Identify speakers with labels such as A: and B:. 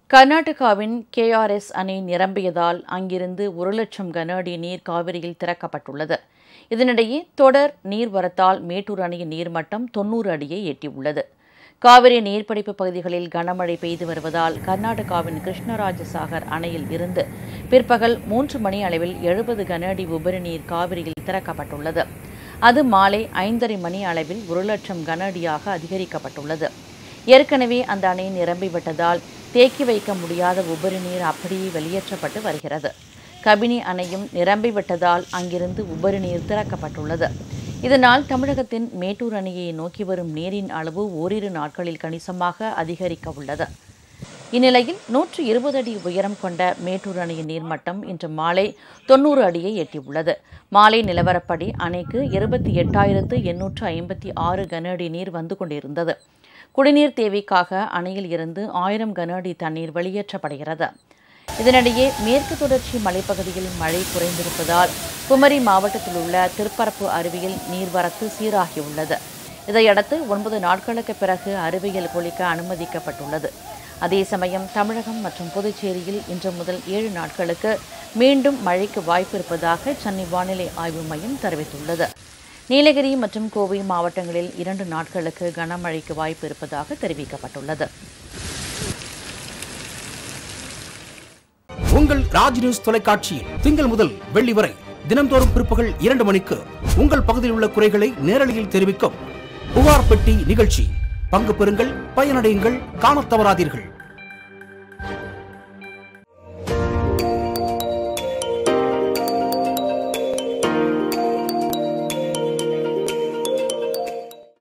A: கர்நாடகாவின் கேஆர்எஸ் அணை நிரம்பியதால் அங்கிருந்து ஒரு லட்சம் கன அடி நீர் காவிரியில் திறக்கப்பட்டுள்ளது இதனிடையே தொடர் நீர்வரத்தால் மேட்டூர் அணையின் நீர்மட்டம் தொன்னூறு அடியை எட்டியுள்ளது காவிரி நீர்பிடிப்பு பகுதிகளில் கனமழை பெய்து வருவதால் கர்நாடகாவின் கிருஷ்ணராஜசாகர் அணையில் இருந்து பிற்பகல் மூன்று மணி அளவில் எழுபது கன அடி உபரி நீர் காவிரியில் திறக்கப்பட்டுள்ளது அது மாலை ஐந்தரை மணி அளவில் ஒரு லட்சம் கன அடியாக அதிகரிக்கப்பட்டுள்ளது ஏற்கனவே அந்த அணை நிரம்பிவிட்டதால் தேக்கி வைக்க முடியாத உபரி நீர் அப்படியே வெளியேற்றப்பட்டு வருகிறது கபினி அணையும் நிரம்பிவிட்டதால் அங்கிருந்து உபரி நீர் திறக்கப்பட்டுள்ளது இதனால் தமிழகத்தின் மேட்டூர் அணையை நோக்கி வரும் நீரின் அளவு ஓரிரு நாட்களில் கணிசமாக அதிகரிக்க உள்ளது இந்நிலையில் நூற்று இருபது அடி உயரம் கொண்ட மேட்டூர் அணையின் நீர்மட்டம் இன்று மாலை தொன்னூறு அடியை எட்டியுள்ளது மாலை நிலவரப்படி அணைக்கு இருபத்தி எட்டாயிரத்து எண்ணூற்று ஐம்பத்தி ஆறு கன அடி நீர் வந்து கொண்டிருந்தது குடிநீர் தேவைக்காக அணையில் இருந்து ஆயிரம் கன அடி தண்ணீர் வெளியேற்றப்படுகிறது இதனிடையே மேற்கு தொடர்ச்சி மலைப்பகுதியில் மழை குறைந்திருப்பதால் குமரி மாவட்டத்தில் உள்ள திருப்பரப்பு அருவியில் நீர்வரத்து சீராகியுள்ளது இதையடுத்து ஒன்பது நாட்களுக்கு பிறகு அருவியில் குளிக்க அனுமதிக்கப்பட்டுள்ளது அதே சமயம் தமிழகம் மற்றும் புதுச்சேரியில் இன்று முதல் ஏழு நாட்களுக்கு மீண்டும் மழைக்கு வாய்ப்பு இருப்பதாக சென்னை வானிலை ஆய்வு மையம் தெரிவித்துள்ளது நீலகிரி மற்றும் கோவை மாவட்டங்களில் இரண்டு நாட்களுக்கு கனமழைக்கு வாய்ப்பு இருப்பதாக தெரிவிக்கப்பட்டுள்ளது
B: உங்கள் ராஜ் நியூஸ் தொலைக்காட்சியில் திங்கள் முதல் வெள்ளி வரை தினம்தோறும் பிற்பகல் இரண்டு மணிக்கு உங்கள் பகுதியில் உள்ள குறைகளை நேரலையில் தெரிவிக்கும் புகார் பெட்டி நிகழ்ச்சி பங்கு பெறுங்கள் பயனடையுங்கள் காணத் தவறாதீர்கள்